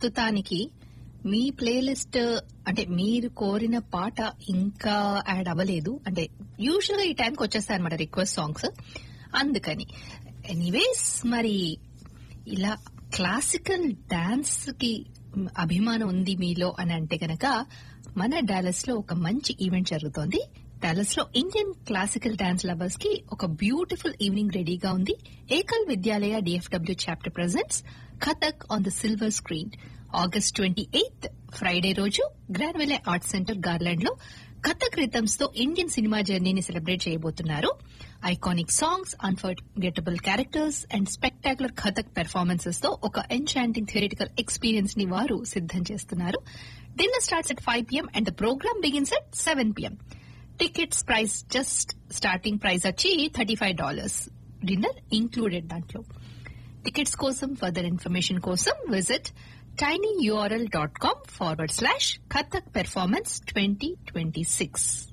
ప్రస్తుతానికి మీ ప్లేలిస్ట్ అంటే మీరు కోరిన పాట ఇంకా యాడ్ అవ్వలేదు అంటే యూజువల్ గా ఈ టైంకి వచ్చేస్తాయి అనమాట రిక్వెస్ట్ సాంగ్స్ అందుకని ఎనీవేస్ మరి ఇలా క్లాసికల్ డాన్స్ కి అభిమానం ఉంది మీలో అని అంటే గనక మన డాలస్ లో ఒక మంచి ఈవెంట్ జరుగుతోంది డాలస్ లో ఇండియన్ క్లాసికల్ డాన్స్ లవర్స్ కి ఒక బ్యూటిఫుల్ ఈవినింగ్ రెడీగా ఉంది Ekal Vidyalaya DFW chapter presents Kathak on the silver screen August twenty eighth Friday రోజు Granville art center Garland లో కథక్ రిథమ్స్ తో ఇండియన్ సినిమా జర్నీని సెలబ్రేట్ చేయబోతున్నారు iconic songs unforgettable characters and spectacular Kathak performances తో ఒక ఎన్షాంటింగ్ థియరిటికల్ ఎక్స్పీరియన్స్ ని వారు సిద్దం చేస్తున్నారు dinner starts at five PM and the program begins at seven PM tickets price just starting price వచ్చి thirty five dollars dinner included దాంట్లో tickets కోసం further information కోసం visit tinyurl.com forward slash Kathak Performance 2026.